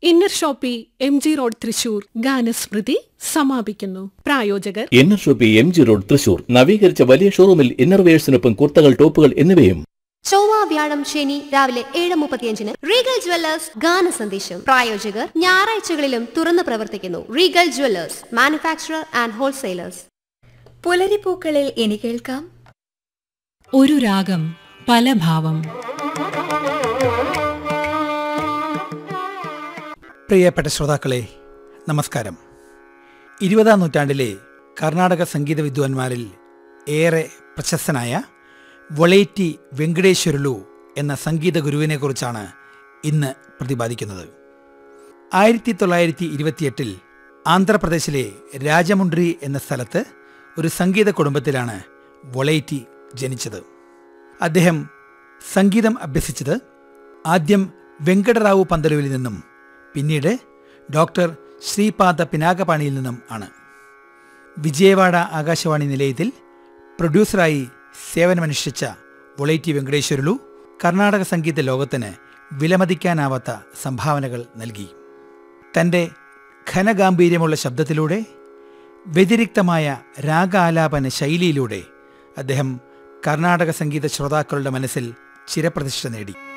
inner Shoppe M G road Thrissur ഗാനസ്മൃതി സമാപിക്കുന്നു പ്രായോജകർ Inner Shoppe M G road Thrissur നവീകരിച്ച വലിയ ഷോറൂമിൽ ഇന്നർവെയേഴ്സിനൊപ്പം കുർത്തകൾ ടോപ്പുകൾ എന്നിവയും ചൊവ്വ വ്യാഴം ശനി രാവിലെ ഏഴ് മുപ്പത്തിയഞ്ചിന് റീഗൽ ജ്വല്ലേഴ്സ് ഗാന സന്ദേശം പ്രായോജകർ ഞായറാഴ്ചകളിലും തുറന്നു പ്രവർത്തിക്കുന്നു Regal Jewellers manufacturer and wholesalers പുലരിപ്പൂക്കളിൽ ഇനി കേൾക്കാം ഒരു രാഗം പല ഭാവം പ്രിയപ്പെട്ട ശ്രോതാക്കളെ നമസ്കാരം ഇരുപതാം നൂറ്റാണ്ടിലെ കർണാടക സംഗീത വിദ്വാൻമാരിൽ ഏറെ പ്രശസ്തനായ വൊളേറ്റി വെങ്കടേശ്വരലു എന്ന സംഗീത ഗുരുവിനെക്കുറിച്ചാണ് ഇന്ന് പ്രതിപാദിക്കുന്നത് ആയിരത്തി തൊള്ളായിരത്തി ഇരുപത്തിയെട്ടിൽ ആന്ധ്രാപ്രദേശിലെ രാജമുണ്ട്രി എന്ന സ്ഥലത്ത് ഒരു സംഗീത കുടുംബത്തിലാണ് വൊളേറ്റി ജനിച്ചത് അദ്ദേഹം സംഗീതം അഭ്യസിച്ചത് ആദ്യം വെങ്കടറാവു പന്തലുവിൽ നിന്നും പിന്നീട് ഡോക്ടർ ശ്രീപാദ പിനാകപാണിയിൽ നിന്നും ആണ് വിജയവാഡ ആകാശവാണി നിലയത്തിൽ പ്രൊഡ്യൂസറായി സേവനമനുഷ്ഠിച്ച വൊളൈറ്റി വെങ്കടേശ്വരലു കർണാടക സംഗീത ലോകത്തിന് വിലമതിക്കാനാവാത്ത സംഭാവനകൾ നൽകി തൻ്റെ ഘനഗാംഭീര്യമുള്ള ശബ്ദത്തിലൂടെ വ്യതിരിക്തമായ രാഗാലാപന ശൈലിയിലൂടെ അദ്ദേഹം കർണാടക സംഗീത ശ്രോതാക്കളുടെ മനസ്സിൽ ചിരപ്രതിഷ്ഠ നേടി